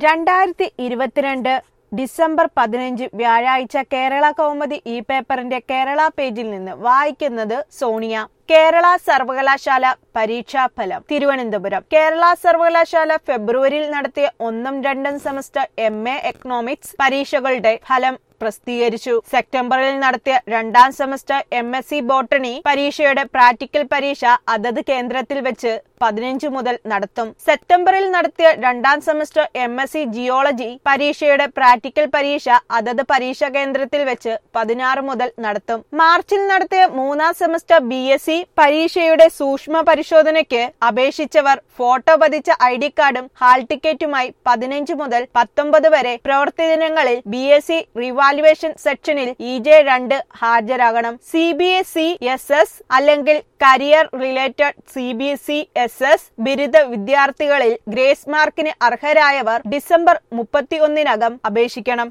രണ്ടായിരത്തി ഇരുപത്തിരണ്ട് ഡിസംബർ പതിനഞ്ച് വ്യാഴാഴ്ച കേരള കൗമുദി ഈ പേപ്പറിന്റെ കേരള പേജിൽ നിന്ന് വായിക്കുന്നത് സോണിയ കേരള സർവകലാശാല പരീക്ഷാഫലം തിരുവനന്തപുരം കേരള സർവകലാശാല ഫെബ്രുവരിയിൽ നടത്തിയ ഒന്നും രണ്ടും സെമസ്റ്റർ എം എ എക്കണോമിക്സ് പരീക്ഷകളുടെ ഫലം പ്രസിദ്ധീകരിച്ചു സെപ്റ്റംബറിൽ നടത്തിയ രണ്ടാം semester M S C botany പരീക്ഷയുടെ പ്രാക്ടിക്കൽ പരീക്ഷ അതത് കേന്ദ്രത്തിൽ വെച്ച് പതിനഞ്ച് മുതൽ നടത്തും സെപ്റ്റംബറിൽ നടത്തിയ രണ്ടാം semester M S C geology പരീക്ഷയുടെ പ്രാക്ടിക്കൽ പരീക്ഷ അതത് പരീക്ഷാ കേന്ദ്രത്തിൽ വെച്ച് പതിനാറ് മുതൽ നടത്തും മാർച്ചിൽ നടത്തിയ മൂന്നാം സെമസ്റ്റർ ബി എസ് സി പരീക്ഷയുടെ സൂക്ഷ്മ പരിശോധനയ്ക്ക് അപേക്ഷിച്ചവർ ഫോട്ടോ പതിച്ച ഐ ഡി കാർഡും ഹാൾ ടിക്കറ്റുമായി പതിനഞ്ച് മുതൽ പത്തൊമ്പത് വരെ പ്രവൃത്തി ദിനങ്ങളിൽ ബി എസ് സി റിവാലുവേഷൻ സെക്ഷനിൽ ഇ ജെ രണ്ട് ഹാജരാകണം C B S E S S അല്ലെങ്കിൽ career related C B S E S S ബിരുദ വിദ്യാർത്ഥികളിൽ ഗ്രേസ് മാർക്കിന് അർഹരായവർ ഡിസംബർ മുപ്പത്തി ഒന്നിനകം അപേക്ഷിക്കണം